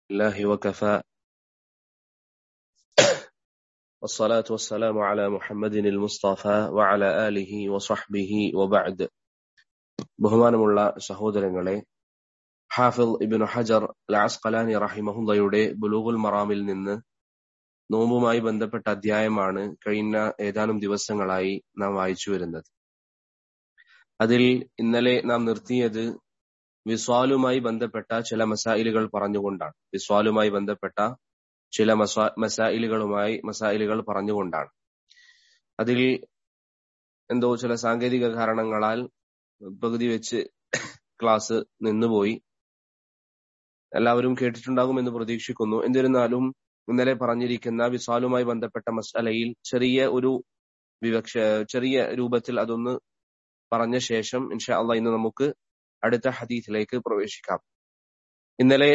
الله وكفى والصلاة والسلام على محمد المصطفى وعلى آله وصحبه وبعد ബഹുമാനമുള്ള സഹോദരങ്ങളെ ഹാഫിൽ ഇബിൻ ഹജർ ലാസ്കലാനി റഹിമഹുല്ലയുടെ ബുലൂഗുൽ മറാമിൽ നിന്ന് നോമ്പുമായി ബന്ധപ്പെട്ട അധ്യായമാണ് കഴിഞ്ഞ ഏതാനും ദിവസങ്ങളായി നാം വായിച്ചു വരുന്നത് അതിൽ ഇന്നലെ നാം നിർത്തിയത് വിസ്വാലുമായി ബന്ധപ്പെട്ട ചില മസായിലുകൾ പറഞ്ഞുകൊണ്ടാണ് വിസ്വാലുമായി ബന്ധപ്പെട്ട ചില മസാ മസായിലുകളുമായി മസായിലുകൾ പറഞ്ഞുകൊണ്ടാണ് അതിൽ എന്തോ ചില സാങ്കേതിക കാരണങ്ങളാൽ പകുതി വെച്ച് ക്ലാസ് നിന്നുപോയി എല്ലാവരും കേട്ടിട്ടുണ്ടാകുമെന്ന് പ്രതീക്ഷിക്കുന്നു എന്നിരുന്നാലും ഇന്നലെ പറഞ്ഞിരിക്കുന്ന വിസാലുമായി ബന്ധപ്പെട്ട മസാലയിൽ ചെറിയ ഒരു വിവക്ഷ ചെറിയ രൂപത്തിൽ അതൊന്ന് പറഞ്ഞ ശേഷം ഇൻഷാ അള്ളാ ഇന്ന് നമുക്ക് അടുത്ത ഹദീസിലേക്ക് പ്രവേശിക്കാം ഇന്നലെ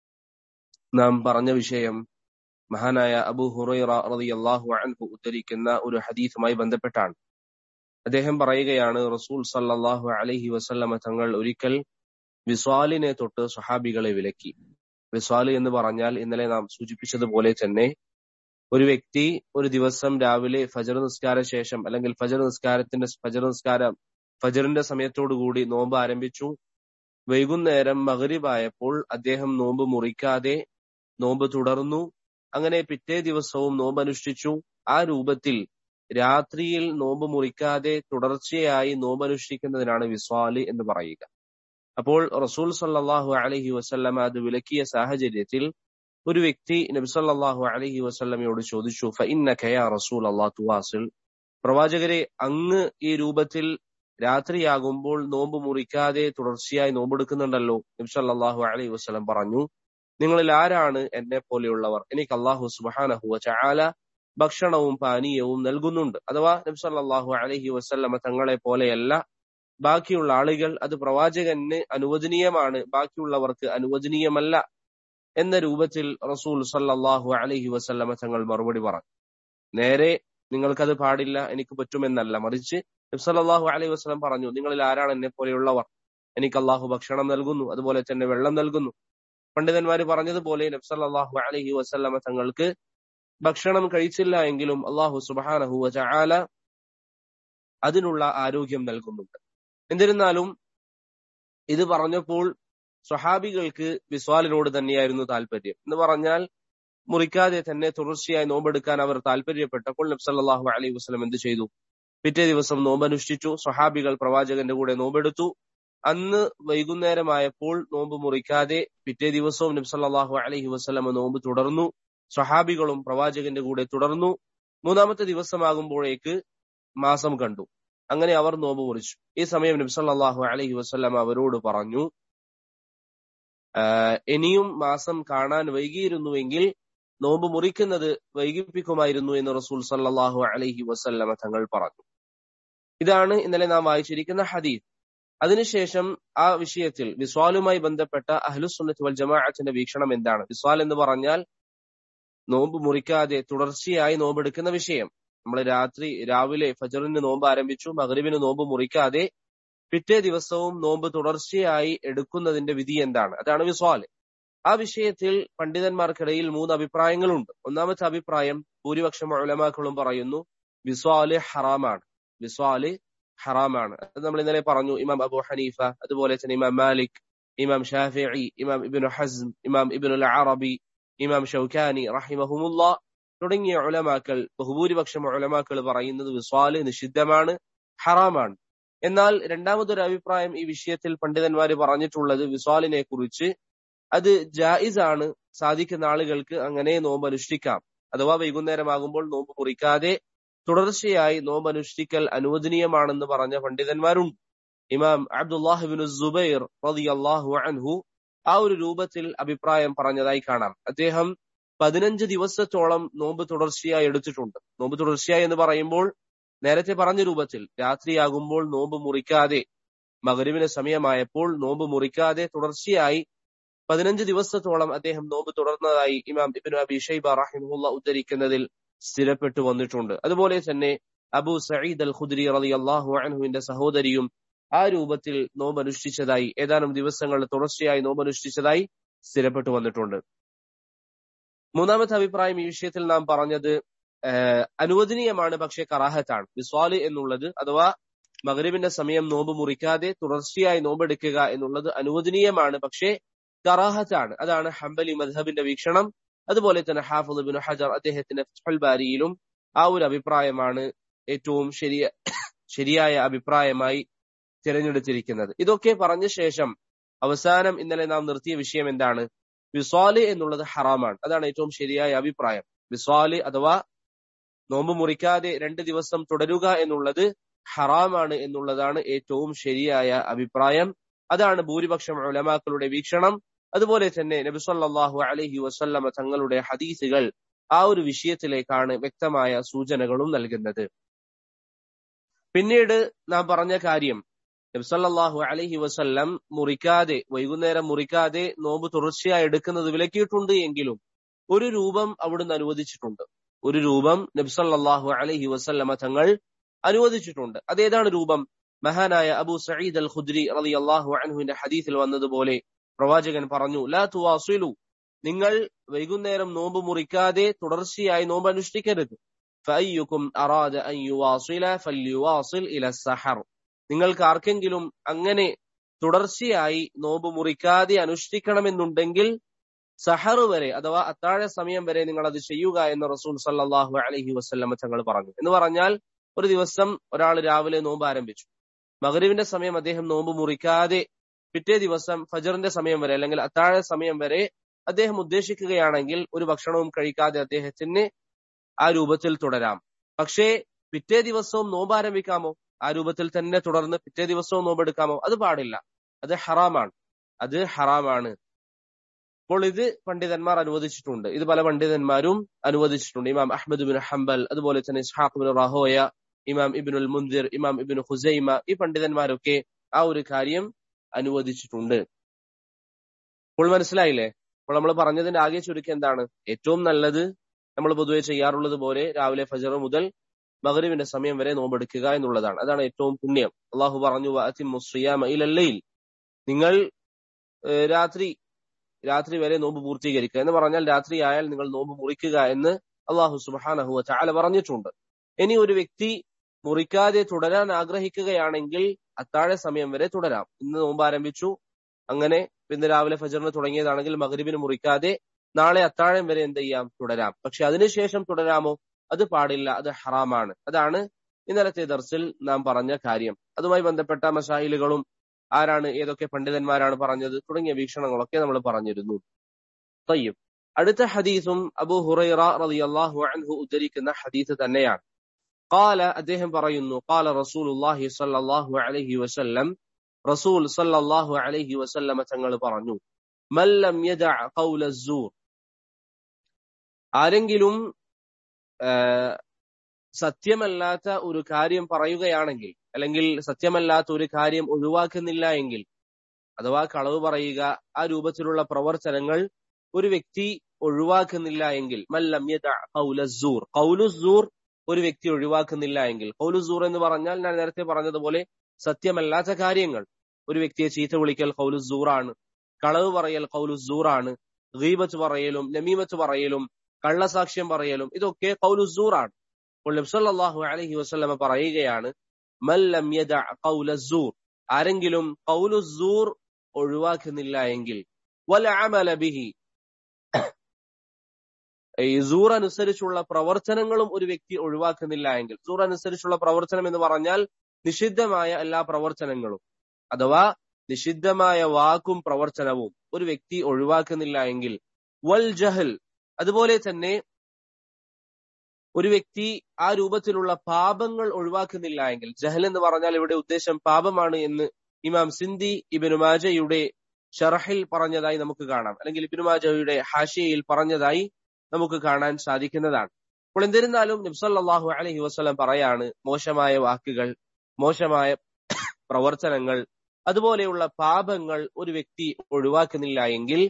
നാം പറഞ്ഞ വിഷയം മഹാനായ അബു ഹുറൈറ റളിയല്ലാഹു അൻഹു ഉദ്ധരിക്കുന്ന ഒരു ഹദീസുമായി ബന്ധപ്പെട്ടാണ് അദ്ദേഹം പറയുകയാണ് റസൂൽ സല്ലല്ലാഹു അലൈഹി വസല്ലമ തങ്ങൾ ഒരിക്കൽ വിസ്വാലിനെ തൊട്ട് സ്വഹാബികളെ വിലക്കി വിസ്വാല് എന്ന് പറഞ്ഞാൽ ഇന്നലെ നാം സൂചിപ്പിച്ചതുപോലെ തന്നെ ഒരു വ്യക്തി ഒരു ദിവസം രാവിലെ ഫജർ നിസ്കാര ശേഷം അല്ലെങ്കിൽ ഫജർ നിസ്കാരത്തിന്റെ ഫജർ നിസ്കാരം ഫജറിന്റെ സമയത്തോടുകൂടി നോമ്പ് ആരംഭിച്ചു വൈകുന്നേരം മകരിബായപ്പോൾ അദ്ദേഹം നോമ്പ് മുറിക്കാതെ നോമ്പ് തുടർന്നു അങ്ങനെ പിറ്റേ ദിവസവും നോമ്പ് അനുഷ്ഠിച്ചു ആ രൂപത്തിൽ രാത്രിയിൽ നോമ്പ് മുറിക്കാതെ തുടർച്ചയായി നോമ്പ് അനുഷ്ഠിക്കുന്നതിനാണ് വിസ്വാല് എന്ന് പറയുക അപ്പോൾ റസൂൽ സല്ലാഹു അലഹി വസ്ല്ലമ അത് വിലക്കിയ സാഹചര്യത്തിൽ ഒരു വ്യക്തി നബിസല്ലാഹു അലഹി വസ്ല്ലമയോട് ചോദിച്ചു ഫഇന്ന ഖയാ റസൂൽ അള്ളാഹു തുവാസിൽ പ്രവാചകരെ അങ്ങ് ഈ രൂപത്തിൽ രാത്രിയാകുമ്പോൾ നോമ്പ് മുറിക്കാതെ തുടർച്ചയായി നോമ്പെടുക്കുന്നുണ്ടല്ലോ നബ്സല്ലാഹു അലൈഹി വസ്ലം പറഞ്ഞു നിങ്ങളിൽ ആരാണ് എന്നെ പോലെയുള്ളവർ എനിക്ക് അള്ളാഹു സുബാനഹുവ ചാല ഭക്ഷണവും പാനീയവും നൽകുന്നുണ്ട് അഥവാ നബ്സല്ലാഹു അലഹി വസ്ല്ലമ തങ്ങളെ പോലെയല്ല ബാക്കിയുള്ള ആളുകൾ അത് പ്രവാചകന് അനുവദനീയമാണ് ബാക്കിയുള്ളവർക്ക് അനുവദനീയമല്ല എന്ന രൂപത്തിൽ റസൂൽ സല്ലാഹു അലഹി വസ്ല്ലമ തങ്ങൾ മറുപടി പറഞ്ഞു നേരെ നിങ്ങൾക്കത് പാടില്ല എനിക്ക് പറ്റുമെന്നല്ല മറിച്ച് നബ്സല്ലാഹു അലൈഹി വസ്ലം പറഞ്ഞു നിങ്ങളിൽ ആരാണ് എന്നെ പോലെയുള്ളവർ എനിക്ക് അള്ളാഹു ഭക്ഷണം നൽകുന്നു അതുപോലെ തന്നെ വെള്ളം നൽകുന്നു പണ്ഡിതന്മാർ പറഞ്ഞതുപോലെ നബ്സല്ലാഹു അലഹി വസ്ലമ തങ്ങൾക്ക് ഭക്ഷണം കഴിച്ചില്ല എങ്കിലും അള്ളാഹു സുബാനഹു ചാല അതിനുള്ള ആരോഗ്യം നൽകുന്നുണ്ട് എന്നിരുന്നാലും ഇത് പറഞ്ഞപ്പോൾ സ്വഹാബികൾക്ക് വിസ്വാലിനോട് തന്നെയായിരുന്നു താല്പര്യം എന്ന് പറഞ്ഞാൽ മുറിക്കാതെ തന്നെ തുടർച്ചയായി നോമ്പെടുക്കാൻ അവർ താല്പര്യപ്പെട്ടപ്പോൾ നബ്സല്ലാഹു അലൈഹി വസ്ലം എന്ത് ചെയ്തു പിറ്റേ ദിവസം നോമ്പനുഷ്ഠിച്ചു സ്വഹാബികൾ പ്രവാചകന്റെ കൂടെ നോമ്പെടുത്തു അന്ന് വൈകുന്നേരമായപ്പോൾ നോമ്പ് മുറിക്കാതെ പിറ്റേ ദിവസവും നബ്സല്ലാഹു അലഹി വസ്ലമ നോമ്പ് തുടർന്നു സ്വഹാബികളും പ്രവാചകന്റെ കൂടെ തുടർന്നു മൂന്നാമത്തെ ദിവസമാകുമ്പോഴേക്ക് മാസം കണ്ടു അങ്ങനെ അവർ നോമ്പ് മുറിച്ചു ഈ സമയം നബ്സല്ലാഹു അലഹി വസ്ലം അവരോട് പറഞ്ഞു ഇനിയും മാസം കാണാൻ വൈകിയിരുന്നുവെങ്കിൽ നോമ്പ് മുറിക്കുന്നത് വൈകിപ്പിക്കുമായിരുന്നു എന്ന് റസൂൽ സല്ലാഹു അലഹി വസല്ലമ തങ്ങൾ പറഞ്ഞു ഇതാണ് ഇന്നലെ നാം വായിച്ചിരിക്കുന്ന ഹദീദ് അതിനുശേഷം ആ വിഷയത്തിൽ വിസ്വാലുമായി ബന്ധപ്പെട്ട അഹ്ലുസുന്നത്ത് വൽ ജമാഅത്തിന്റെ വീക്ഷണം എന്താണ് വിസ്വാൽ എന്ന് പറഞ്ഞാൽ നോമ്പ് മുറിക്കാതെ തുടർച്ചയായി നോമ്പെടുക്കുന്ന വിഷയം നമ്മൾ രാത്രി രാവിലെ ഫജറിന് നോമ്പ് ആരംഭിച്ചു മകരിബിന് നോമ്പ് മുറിക്കാതെ പിറ്റേ ദിവസവും നോമ്പ് തുടർച്ചയായി എടുക്കുന്നതിന്റെ വിധി എന്താണ് അതാണ് വിസ്വാല് ആ വിഷയത്തിൽ പണ്ഡിതന്മാർക്കിടയിൽ മൂന്ന് അഭിപ്രായങ്ങളുണ്ട് ഒന്നാമത്തെ അഭിപ്രായം ഭൂരിപക്ഷം ഉലമാക്കളും പറയുന്നു വിസ്വാല് ഹറാമാണ് വിസ്വാല് ഹറാമാണ് അത് നമ്മൾ ഇന്നലെ പറഞ്ഞു ഇമാം അബു ഹനീഫ അതുപോലെ തന്നെ ഇമാം മാലിക് ഇമാം ഷാഫി ഇമാം ഇബിനു ഹസ്ം ഇമാം ഇബിനു അറബി ഇമാം ഷൌഖാനി റഹിമഹുമുല്ല തുടങ്ങിയ ഉലമാക്കൾ ബഹുഭൂരിപക്ഷം ഉലമാക്കൾ പറയുന്നത് വിസ്വാല് നിഷിദ്ധമാണ് ഹറാമാണ് എന്നാൽ രണ്ടാമതൊരു അഭിപ്രായം ഈ വിഷയത്തിൽ പണ്ഡിതന്മാർ പറഞ്ഞിട്ടുള്ളത് വിസ്വാലിനെ കുറിച്ച് അത് ജായിസ് ആണ് സാധിക്കുന്ന ആളുകൾക്ക് അങ്ങനെ നോമ്പ് അനുഷ്ഠിക്കാം അഥവാ വൈകുന്നേരമാകുമ്പോൾ നോമ്പ് മുറിക്കാതെ തുടർച്ചയായി നോമ്പ് അനുഷ്ഠിക്കൽ അനുവദനീയമാണെന്ന് പറഞ്ഞ പണ്ഡിതന്മാരുണ്ട് ഇമാം അബ്ദുല്ലാഹിബിൻ സുബൈർ റളിയല്ലാഹു അൻഹു ആ ഒരു രൂപത്തിൽ അഭിപ്രായം പറഞ്ഞതായി കാണാം അദ്ദേഹം പതിനഞ്ച് ദിവസത്തോളം നോമ്പ് തുടർച്ചയായി എടുത്തിട്ടുണ്ട് നോമ്പ് തുടർച്ചയായി എന്ന് പറയുമ്പോൾ നേരത്തെ പറഞ്ഞ രൂപത്തിൽ രാത്രിയാകുമ്പോൾ നോമ്പ് മുറിക്കാതെ മകരുവിന് സമയമായപ്പോൾ നോമ്പ് മുറിക്കാതെ തുടർച്ചയായി പതിനഞ്ച് ദിവസത്തോളം അദ്ദേഹം നോമ്പ് തുടർന്നതായി ഇമാം ഇബിൻ അബി ഷൈബ റഹിമുല്ല ഉദ്ധരിക്കുന്നതിൽ സ്ഥിരപ്പെട്ടു വന്നിട്ടുണ്ട് അതുപോലെ തന്നെ അബു സഈദ് അൽ ഖുദ്രി റളിയല്ലാഹു അൻഹുവിന്റെ സഹോദരിയും ആ രൂപത്തിൽ നോമ്പ് അനുഷ്ഠിച്ചതായി ഏതാനും ദിവസങ്ങൾ തുടർച്ചയായി നോമ്പ് അനുഷ്ഠിച്ചതായി സ്ഥിരപ്പെട്ടു വന്നിട്ടുണ്ട് മൂന്നാമത്തെ അഭിപ്രായം ഈ വിഷയത്തിൽ നാം പറഞ്ഞത് അനുവദനീയമാണ് പക്ഷെ കറാഹത്താണ് വിസ്വാല് എന്നുള്ളത് അഥവാ മകരീബിന്റെ സമയം നോമ്പ് മുറിക്കാതെ തുടർച്ചയായി നോമ്പെടുക്കുക എന്നുള്ളത് അനുവദനീയമാണ് പക്ഷേ കറാഹത്താണ് അതാണ് ഹംബലി മദ്ഹബിന്റെ വീക്ഷണം അതുപോലെ തന്നെ ഹാഫുദ് ബിൻ ഹജർ അദ്ദേഹത്തിന്റെ ഫുൽ ബാരിയിലും ആ ഒരു അഭിപ്രായമാണ് ഏറ്റവും ശരിയ ശരിയായ അഭിപ്രായമായി തിരഞ്ഞെടുത്തിരിക്കുന്നത് ഇതൊക്കെ പറഞ്ഞ ശേഷം അവസാനം ഇന്നലെ നാം നിർത്തിയ വിഷയം എന്താണ് വിസ്വാല് എന്നുള്ളത് ഹറാമാണ് അതാണ് ഏറ്റവും ശരിയായ അഭിപ്രായം വിസ്വാല് അഥവാ നോമ്പ് മുറിക്കാതെ രണ്ട് ദിവസം തുടരുക എന്നുള്ളത് ഹറാമാണ് എന്നുള്ളതാണ് ഏറ്റവും ശരിയായ അഭിപ്രായം അതാണ് ഭൂരിപക്ഷം ഉലമാക്കളുടെ വീക്ഷണം അതുപോലെ തന്നെ നബി സല്ലല്ലാഹു അലൈഹി വസല്ലമ തങ്ങളുടെ ഹദീസുകൾ ആ ഒരു വിഷയത്തിലേക്കാണ് വ്യക്തമായ സൂചനകളും നൽകുന്നത് പിന്നീട് നാം പറഞ്ഞ കാര്യം നബി സല്ലല്ലാഹു അലൈഹി വസല്ലം മുറിക്കാതെ വൈകുന്നേരം മുറിക്കാതെ നോമ്പ് തുടർച്ചയായി എടുക്കുന്നത് വിലക്കിയിട്ടുണ്ട് എങ്കിലും ഒരു രൂപം അവിടുന്ന് അനുവദിച്ചിട്ടുണ്ട് ഒരു രൂപം നബി സല്ലല്ലാഹു അലൈഹി വസല്ലമ തങ്ങൾ അനുവദിച്ചിട്ടുണ്ട് അതേതാണ് രൂപം മഹാനായ അബു സഈദ് അൽ ഖുദ്രി റളിയല്ലാഹു അൻഹുവിന്റെ ഹദീസിൽ വന്നതുപോലെ പ്രവാചകൻ പറഞ്ഞു ലാ തുവാസിലു നിങ്ങൾ വൈകുന്നേരം നോമ്പ് മുറിക്കാതെ തുടർച്ചയായി നോമ്പ് അനുഷ്ഠിക്കരുത് ഫഅയ്യുക്കും അറാദ അൻ യുവാസില ഫല്യുവാസിൽ ഇല സഹർ നിങ്ങൾക്ക് ആർക്കെങ്കിലും അങ്ങനെ തുടർച്ചയായി നോമ്പ് മുറിക്കാതെ അനുഷ്ഠിക്കണമെന്നുണ്ടെങ്കിൽ സഹർ വരെ അഥവാ അത്താഴ സമയം വരെ നിങ്ങൾ അത് ചെയ്യുക എന്ന് റസൂൽ സല്ലാഹു അലഹി വസ്ല്ലമ തങ്ങൾ പറഞ്ഞു എന്ന് പറഞ്ഞാൽ ഒരു ദിവസം ഒരാൾ രാവിലെ നോമ്പ് ആരംഭിച്ചു മകരുവിന്റെ സമയം അദ്ദേഹം നോമ്പ് മുറിക്കാതെ പിറ്റേ ദിവസം ഫജറിന്റെ സമയം വരെ അല്ലെങ്കിൽ അത്താഴ സമയം വരെ അദ്ദേഹം ഉദ്ദേശിക്കുകയാണെങ്കിൽ ഒരു ഭക്ഷണവും കഴിക്കാതെ അദ്ദേഹത്തിന് ആ രൂപത്തിൽ തുടരാം പക്ഷേ പിറ്റേ ദിവസവും നോമ്പ് ആരംഭിക്കാമോ ആ രൂപത്തിൽ തന്നെ തുടർന്ന് പിറ്റേ ദിവസവും നോമ്പെടുക്കാമോ അത് പാടില്ല അത് ഹറാമാണ് അത് ഹറാമാണ് അപ്പോൾ ഇത് പണ്ഡിതന്മാർ അനുവദിച്ചിട്ടുണ്ട് ഇത് പല പണ്ഡിതന്മാരും അനുവദിച്ചിട്ടുണ്ട് ഇമാം അഹമ്മദ് ബിൻ ഹംബൽ അതുപോലെ തന്നെ ഇസ്ഹാഖ് ബിൻ റഹോയ ഇമാം ഇബിനുൽ മുന്തിർ ഇമാം ഇബിൻ ഹുസൈമ ഈ പണ്ഡിതന്മാരൊക്കെ ആ ഒരു കാര്യം അനുവദിച്ചിട്ടുണ്ട് അപ്പോൾ മനസ്സിലായില്ലേ അപ്പോൾ നമ്മൾ പറഞ്ഞതിന്റെ ആകെ ചുരുക്കം എന്താണ് ഏറ്റവും നല്ലത് നമ്മൾ പൊതുവെ ചെയ്യാറുള്ളത് പോലെ രാവിലെ ഫജർ മുതൽ മകരുവിന്റെ സമയം വരെ നോമ്പെടുക്കുക എന്നുള്ളതാണ് അതാണ് ഏറ്റവും പുണ്യം അള്ളാഹു പറഞ്ഞു ഇലല്ലയിൽ നിങ്ങൾ രാത്രി രാത്രി വരെ നോമ്പ് പൂർത്തീകരിക്കുക എന്ന് പറഞ്ഞാൽ രാത്രി ആയാൽ നിങ്ങൾ നോമ്പ് മുറിക്കുക എന്ന് അള്ളാഹു സുബാനഹുവ ചാല പറഞ്ഞിട്ടുണ്ട് ഇനി ഒരു വ്യക്തി മുറിക്കാതെ തുടരാൻ ആഗ്രഹിക്കുകയാണെങ്കിൽ അത്താഴ സമയം വരെ തുടരാം ഇന്ന് നോമ്പ് ആരംഭിച്ചു അങ്ങനെ ഇന്ന് രാവിലെ ഫജറിന് തുടങ്ങിയതാണെങ്കിൽ മകരിബിന് മുറിക്കാതെ നാളെ അത്താഴം വരെ എന്ത് ചെയ്യാം തുടരാം പക്ഷെ അതിനുശേഷം തുടരാമോ അത് പാടില്ല അത് ഹറാമാണ് അതാണ് ഇന്നലത്തെ ദർസിൽ നാം പറഞ്ഞ കാര്യം അതുമായി ബന്ധപ്പെട്ട മസായിലുകളും ആരാണ് ഏതൊക്കെ പണ്ഡിതന്മാരാണ് പറഞ്ഞത് തുടങ്ങിയ വീക്ഷണങ്ങളൊക്കെ നമ്മൾ പറഞ്ഞിരുന്നു തയ്യും അടുത്ത ഹദീസും അബു ഹുറൈറ റളിയല്ലാഹു അൻഹു ഉദ്ധരിക്കുന്ന ഹദീസ് തന്നെയാണ് قال അദ്ദേഹം പറയുന്നു قال رسول الله صلى الله عليه وسلم റസൂൽ സല്ലല്ലാഹു അലൈഹി വസല്ലമ തങ്ങൾ പറഞ്ഞു മല്ലം യദഅ ഖൗല الزور ആരെങ്കിലും സത്യമല്ലാത്ത ഒരു കാര്യം പറയുകയാണെങ്കിൽ അല്ലെങ്കിൽ സത്യമല്ലാത്ത ഒരു കാര്യം ഒഴിവാക്കുന്നില്ല എങ്കിൽ അഥവാ കളവ് പറയുക ആ രൂപത്തിലുള്ള പ്രവർത്തനങ്ങൾ ഒരു വ്യക്തി ഒഴിവാക്കുന്നില്ല എങ്കിൽ മല്ലം ഖൗലസൂർ ഖൗലുസൂർ ഒരു വ്യക്തി ഒഴിവാക്കുന്നില്ല എങ്കിൽ ഖൗലുസൂർ എന്ന് പറഞ്ഞാൽ ഞാൻ നേരത്തെ പറഞ്ഞതുപോലെ സത്യമല്ലാത്ത കാര്യങ്ങൾ ഒരു വ്യക്തിയെ ചീത്ത വിളിക്കൽ ഖൗലുസൂറാണ് കളവ് പറയൽ ഖൗലുസൂറാണ് ഗീബത്ത് പറയലും നമീമത്ത് പറയലും കള്ളസാക്ഷ്യം പറയലും ഇതൊക്കെ ഖൗലുസൂറാണ് അപ്പോൾ നബ്സല്ലാഹു അലഹി വസ്ലമ പറയുകയാണ് മല്ലം ഖൗലസൂർ ആരെങ്കിലും ഖൗലുസൂർ ഒഴിവാക്കുന്നില്ല എങ്കിൽ വല അമല ബിഹി ഈ സൂർ അനുസരിച്ചുള്ള പ്രവർത്തനങ്ങളും ഒരു വ്യക്തി ഒഴിവാക്കുന്നില്ല എങ്കിൽ സൂർ അനുസരിച്ചുള്ള പ്രവർത്തനം എന്ന് പറഞ്ഞാൽ നിഷിദ്ധമായ എല്ലാ പ്രവർത്തനങ്ങളും അഥവാ നിഷിദ്ധമായ വാക്കും പ്രവർത്തനവും ഒരു വ്യക്തി ഒഴിവാക്കുന്നില്ല എങ്കിൽ വൽ ജഹൽ അതുപോലെ തന്നെ ഒരു വ്യക്തി ആ രൂപത്തിലുള്ള പാപങ്ങൾ ഒഴിവാക്കുന്നില്ല എങ്കിൽ ജഹൽ എന്ന് പറഞ്ഞാൽ ഇവിടെ ഉദ്ദേശം പാപമാണ് എന്ന് ഇമാം സിന്ദി ഇബിനു മാജയുടെ ഷറഹിൽ പറഞ്ഞതായി നമുക്ക് കാണാം അല്ലെങ്കിൽ ഇബിനു മാജയുടെ ഹാഷിയയിൽ പറഞ്ഞതായി നമുക്ക് കാണാൻ സാധിക്കുന്നതാണ് അപ്പോൾ എന്നിരുന്നാലും നബ്സല്ലാഹു അലഹി വസ്ലം പറയാണ് മോശമായ വാക്കുകൾ മോശമായ പ്രവർത്തനങ്ങൾ അതുപോലെയുള്ള പാപങ്ങൾ ഒരു വ്യക്തി ഒഴിവാക്കുന്നില്ല എങ്കിൽ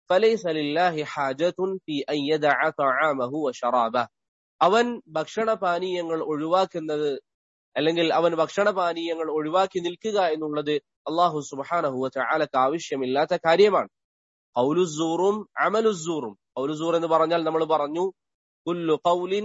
അവൻ ഭക്ഷണപാനീയങ്ങൾ ഒഴിവാക്കുന്നത് അല്ലെങ്കിൽ അവൻ ഭക്ഷണപാനീയങ്ങൾ ഒഴിവാക്കി നിൽക്കുക എന്നുള്ളത് അള്ളാഹു സുബാനഹുവ ചാലക്ക് ആവശ്യമില്ലാത്ത കാര്യമാണ് ഔലുസൂറും അമലുസൂറും ഖൗലുസൂർ എന്ന് പറഞ്ഞാൽ നമ്മൾ പറഞ്ഞു കുല്ലു ഖൗലിൻ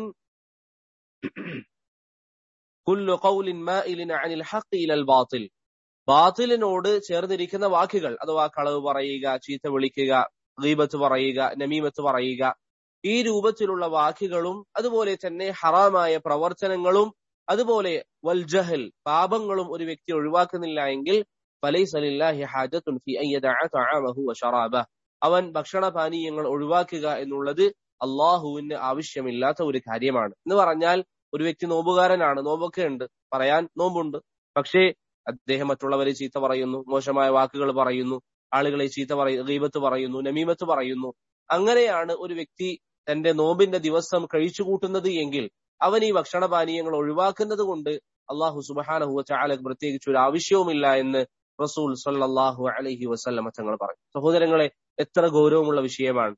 കുല്ലു ഖൗലിൻ മാഇലിൻ അനിൽ ഹഖ് ഇലൽ ബാത്തിൽ ബാത്തിലിനോട് ചേർന്നിരിക്കുന്ന വാക്കുകൾ അഥവാ കളവ് പറയുക ചീത്ത വിളിക്കുക ഗീബത്ത് പറയുക നമീമത്ത് പറയുക ഈ രൂപത്തിലുള്ള വാക്കുകളും അതുപോലെ തന്നെ ഹറാമായ പ്രവർത്തനങ്ങളും അതുപോലെ വൽ ജഹൽ പാപങ്ങളും ഒരു വ്യക്തി ഒഴിവാക്കുന്നില്ല എങ്കിൽ ഫലൈസലില്ലാഹി ഹാജത്തുൻ ഫി അൻ യദഅ തആമഹു വശറാബഹ അവൻ ഭക്ഷണപാനീയങ്ങൾ ഒഴിവാക്കുക എന്നുള്ളത് അള്ളാഹുവിന് ആവശ്യമില്ലാത്ത ഒരു കാര്യമാണ് എന്ന് പറഞ്ഞാൽ ഒരു വ്യക്തി നോമ്പുകാരനാണ് നോമ്പൊക്കെ ഉണ്ട് പറയാൻ നോമ്പുണ്ട് പക്ഷേ അദ്ദേഹം മറ്റുള്ളവരെ ചീത്ത പറയുന്നു മോശമായ വാക്കുകൾ പറയുന്നു ആളുകളെ ചീത്ത പറയ ഗീബത്ത് പറയുന്നു നമീമത്ത് പറയുന്നു അങ്ങനെയാണ് ഒരു വ്യക്തി തന്റെ നോമ്പിന്റെ ദിവസം കഴിച്ചു കൂട്ടുന്നത് എങ്കിൽ അവൻ ഈ ഭക്ഷണപാനീയങ്ങൾ ഒഴിവാക്കുന്നത് കൊണ്ട് അള്ളാഹു സുബാനഹുവ ചാലക്ക് പ്രത്യേകിച്ച് ഒരു ആവശ്യവുമില്ല എന്ന് റസൂൽ സല്ലാഹു അലഹി വസ്ല്ലമ തങ്ങൾ പറഞ്ഞു സഹോദരങ്ങളെ എത്ര ഗൗരവമുള്ള വിഷയമാണ്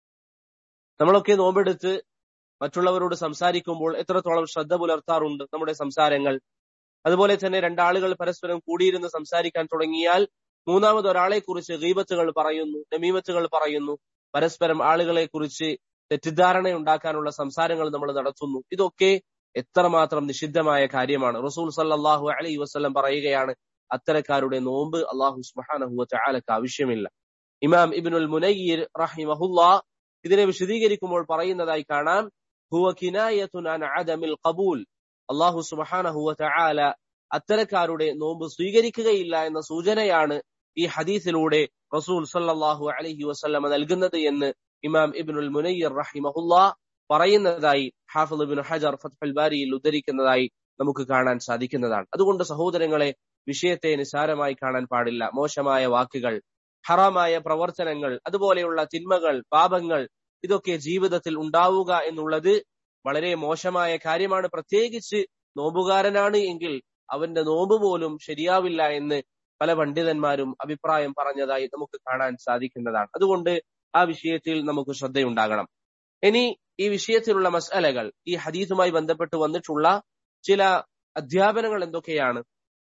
നമ്മളൊക്കെ നോമ്പെടുത്ത് മറ്റുള്ളവരോട് സംസാരിക്കുമ്പോൾ എത്രത്തോളം ശ്രദ്ധ പുലർത്താറുണ്ട് നമ്മുടെ സംസാരങ്ങൾ അതുപോലെ തന്നെ രണ്ടാളുകൾ പരസ്പരം കൂടിയിരുന്ന് സംസാരിക്കാൻ തുടങ്ങിയാൽ മൂന്നാമത് ഒരാളെ കുറിച്ച് ഗീബത്തുകൾ പറയുന്നു നമീമത്തുകൾ പറയുന്നു പരസ്പരം ആളുകളെ കുറിച്ച് തെറ്റിദ്ധാരണ ഉണ്ടാക്കാനുള്ള സംസാരങ്ങൾ നമ്മൾ നടത്തുന്നു ഇതൊക്കെ എത്രമാത്രം നിഷിദ്ധമായ കാര്യമാണ് റസൂൽ സല്ലാഹു അലൈ വസ്ലം പറയുകയാണ് അത്തരക്കാരുടെ നോമ്പ് അള്ളാഹു സുബാനഹുവ ചാലക്ക് ആവശ്യമില്ല ഇമാം ഇബിനുൽ മുനയ്യർ റഹിമഹുല്ല ഇതിനെ വിശദീകരിക്കുമ്പോൾ പറയുന്നതായി കാണാം ഹുവ കിനായത്തുൻ അൻ അദമിൽ ഖബൂൽ അള്ളാഹു സുബഹാനഹുവ ചാല അത്തരക്കാരുടെ നോമ്പ് സ്വീകരിക്കുകയില്ല എന്ന സൂചനയാണ് ഈ ഹദീസിലൂടെ റസൂൽ സല്ലാഹു അലഹി വസ്ല്ലമ നൽകുന്നത് എന്ന് ഇമാം ഇബിനുൽ മുനയ്യർ റഹിമഹുല്ല പറയുന്നതായി ഹാഫിദ് ഇബിൻ ഹജർ ഫത്ഫൽ ബാരിയിൽ ഉദ്ധരിക്കുന്നതായി നമുക്ക് കാണാൻ സാധിക്കുന്നതാണ് അതുകൊണ്ട് സഹോദരങ്ങളെ വിഷയത്തെ നിസാരമായി കാണാൻ പാടില്ല മോശമായ വാക്കുകൾ ഹറാമായ പ്രവർത്തനങ്ങൾ അതുപോലെയുള്ള തിന്മകൾ പാപങ്ങൾ ഇതൊക്കെ ജീവിതത്തിൽ ഉണ്ടാവുക എന്നുള്ളത് വളരെ മോശമായ കാര്യമാണ് പ്രത്യേകിച്ച് നോമ്പുകാരനാണ് എങ്കിൽ അവന്റെ നോമ്പ് പോലും ശരിയാവില്ല എന്ന് പല പണ്ഡിതന്മാരും അഭിപ്രായം പറഞ്ഞതായി നമുക്ക് കാണാൻ സാധിക്കുന്നതാണ് അതുകൊണ്ട് ആ വിഷയത്തിൽ നമുക്ക് ശ്രദ്ധയുണ്ടാകണം ഇനി ഈ വിഷയത്തിലുള്ള മസലകൾ ഈ ഹദീസുമായി ബന്ധപ്പെട്ട് വന്നിട്ടുള്ള ചില അധ്യാപനങ്ങൾ എന്തൊക്കെയാണ്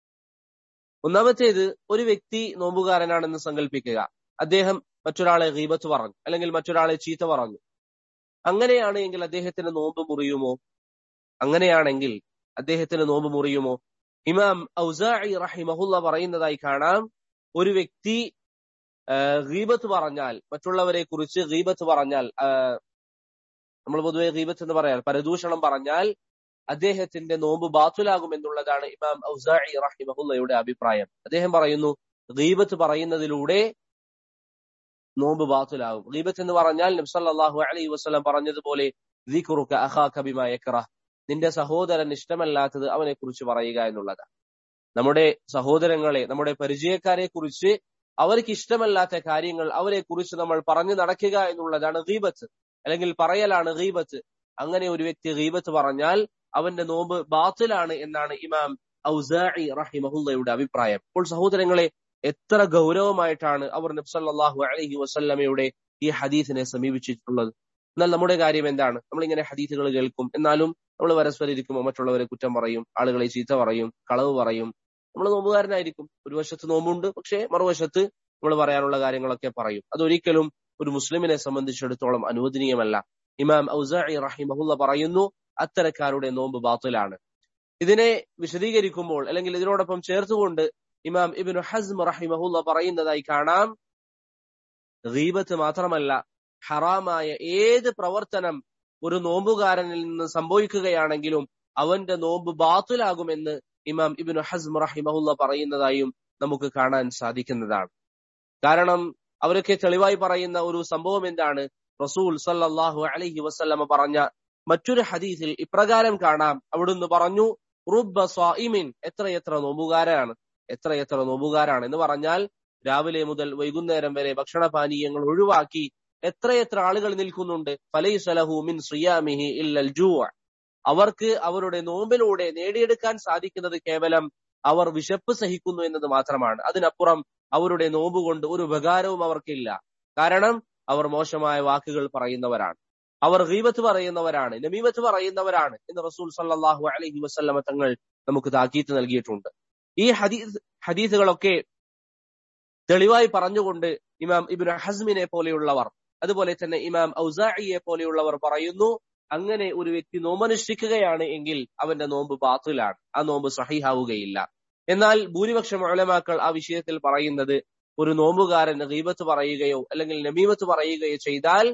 ഒന്നാമത്തേത് ഒരു വ്യക്തി നോമ്പുകാരനാണെന്ന് സങ്കല്പിക്കുക അദ്ദേഹം മറ്റൊരാളെ ഗീബത്ത് പറഞ്ഞു അല്ലെങ്കിൽ മറ്റൊരാളെ ചീത്ത പറഞ്ഞു അങ്ങനെയാണ് എങ്കിൽ അദ്ദേഹത്തിന് നോമ്പ് മുറിയുമോ അങ്ങനെയാണെങ്കിൽ അദ്ദേഹത്തിന് നോമ്പ് മുറിയുമോ ഇമാം ഔസാഇ റഹിമഹുല്ല പറയുന്നതായി കാണാം ഒരു വ്യക്തി ഗീബത്ത് പറഞ്ഞാൽ മറ്റുള്ളവരെ കുറിച്ച് ഗീബത്ത് പറഞ്ഞാൽ നമ്മൾ പൊതുവെ ഗീബത്ത് എന്ന് പറയാൽ പരദൂഷണം പറഞ്ഞാൽ അദ്ദേഹത്തിന്റെ നോമ്പ് ബാത്തുലാകും എന്നുള്ളതാണ് ഇമാം ഔസാഇ റഹിമഹുല്ലയുടെ അഭിപ്രായം അദ്ദേഹം പറയുന്നു ഗീബത്ത് പറയുന്നതിലൂടെ നോമ്പ് ബാത്തുലാകും ഗീബത്ത് എന്ന് പറഞ്ഞാൽ നബ്സല്ലാഹു അലൈഹി വസ്ലം പറഞ്ഞതുപോലെ നിന്റെ സഹോദരൻ ഇഷ്ടമല്ലാത്തത് അവനെ കുറിച്ച് പറയുക എന്നുള്ളതാണ് നമ്മുടെ സഹോദരങ്ങളെ നമ്മുടെ പരിചയക്കാരെ കുറിച്ച് അവർക്ക് ഇഷ്ടമല്ലാത്ത കാര്യങ്ങൾ അവരെ കുറിച്ച് നമ്മൾ പറഞ്ഞു നടക്കുക എന്നുള്ളതാണ് ഗീബത്ത് അല്ലെങ്കിൽ പറയലാണ് ഗീബത്ത് അങ്ങനെ ഒരു വ്യക്തി ഗീബത്ത് പറഞ്ഞാൽ അവന്റെ നോമ്പ് ബാത്തിലാണ് എന്നാണ് ഇമാം ഔസാഇ റഹിമഹുല്ലയുടെ അഭിപ്രായം അപ്പോൾ സഹോദരങ്ങളെ എത്ര ഗൗരവമായിട്ടാണ് അവർ നബ്സല്ലാഹു അലഹി വസല്ലമയുടെ ഈ ഹദീസിനെ സമീപിച്ചിട്ടുള്ളത് എന്നാൽ നമ്മുടെ കാര്യം എന്താണ് നമ്മളിങ്ങനെ ഹദീസുകൾ കേൾക്കും എന്നാലും നമ്മൾ പരസ്പരം ഇരിക്കുമ്പോൾ മറ്റുള്ളവരെ കുറ്റം പറയും ആളുകളെ ചീത്ത പറയും കളവ് പറയും നമ്മൾ നോമ്പുകാരനായിരിക്കും ഒരു വശത്ത് നോമ്പുണ്ട് പക്ഷേ മറുവശത്ത് നമ്മൾ പറയാനുള്ള കാര്യങ്ങളൊക്കെ പറയും അതൊരിക്കലും ഒരു മുസ്ലിമിനെ സംബന്ധിച്ചിടത്തോളം അനുവദനീയമല്ല ഇമാം ഔസാഇ റഹിമഹുല്ല പറയുന്നു അത്തരക്കാരുടെ നോമ്പ് ബാത്തിലാണ് ഇതിനെ വിശദീകരിക്കുമ്പോൾ അല്ലെങ്കിൽ ഇതിനോടൊപ്പം ചേർത്തുകൊണ്ട് ഇമാം ഇബിനു ഹസ്ം റഹിമഹുല്ല പറയുന്നതായി കാണാം ഗീബത്ത് മാത്രമല്ല ഹറാമായ ഏത് പ്രവർത്തനം ഒരു നോമ്പുകാരനിൽ നിന്ന് സംഭവിക്കുകയാണെങ്കിലും അവന്റെ നോമ്പ് ബാത്തിലാകുമെന്ന് ഇമാം ഇബിനു ഹസ്ം റഹിമഹുല്ല പറയുന്നതായും നമുക്ക് കാണാൻ സാധിക്കുന്നതാണ് കാരണം അവരൊക്കെ തെളിവായി പറയുന്ന ഒരു സംഭവം എന്താണ് റസൂൽ സല്ലാഹു അലഹി വസ്ല്ലമ പറഞ്ഞ മറ്റൊരു ഹദീസിൽ ഇപ്രകാരം കാണാം അവിടുന്ന് പറഞ്ഞു റുബ സ്വാഇമിൻ എത്രയെത്ര നോമ്പുകാരാണ് എത്രയെത്ര നോമ്പുകാരാണ് എന്ന് പറഞ്ഞാൽ രാവിലെ മുതൽ വൈകുന്നേരം വരെ ഭക്ഷണപാനീയങ്ങൾ ഒഴിവാക്കി എത്രയെത്ര ആളുകൾ നിൽക്കുന്നുണ്ട് ഫലൈസലഹു മിൻ സിയാമിഹി ഇല്ലൽ ജൂ അവർക്ക് അവരുടെ നോമ്പിലൂടെ നേടിയെടുക്കാൻ സാധിക്കുന്നത് കേവലം അവർ വിശപ്പ് സഹിക്കുന്നു എന്നത് മാത്രമാണ് അതിനപ്പുറം അവരുടെ നോമ്പ് കൊണ്ട് ഒരു ഉപകാരവും അവർക്കില്ല കാരണം അവർ മോശമായ വാക്കുകൾ പറയുന്നവരാണ് അവർ ഗീബത്ത് പറയുന്നവരാണ് നമീമത്ത് പറയുന്നവരാണ് എന്ന് റസൂൽ സല്ലാഹു അലഹി വസ്ല്ലമ തങ്ങൾ നമുക്ക് താക്കീത്ത് നൽകിയിട്ടുണ്ട് ഈ ഹദീസ് ഹദീസുകളൊക്കെ തെളിവായി പറഞ്ഞുകൊണ്ട് ഇമാം ഇബിൻ ഹസ്മിനെ പോലെയുള്ളവർ അതുപോലെ തന്നെ ഇമാം ഔസാഇയെ പോലെയുള്ളവർ പറയുന്നു അങ്ങനെ ഒരു വ്യക്തി നോമ്പനുഷ്ഠിക്കുകയാണ് എങ്കിൽ അവന്റെ നോമ്പ് ബാത്തിലാണ് ആ നോമ്പ് സഹിഹാവുകയില്ല എന്നാൽ ഭൂരിപക്ഷം ഉലമാക്കൾ ആ വിഷയത്തിൽ പറയുന്നത് ഒരു നോമ്പുകാരൻ ഗീബത്ത് പറയുകയോ അല്ലെങ്കിൽ നമീമത്ത് പറയുകയോ ചെയ്താൽ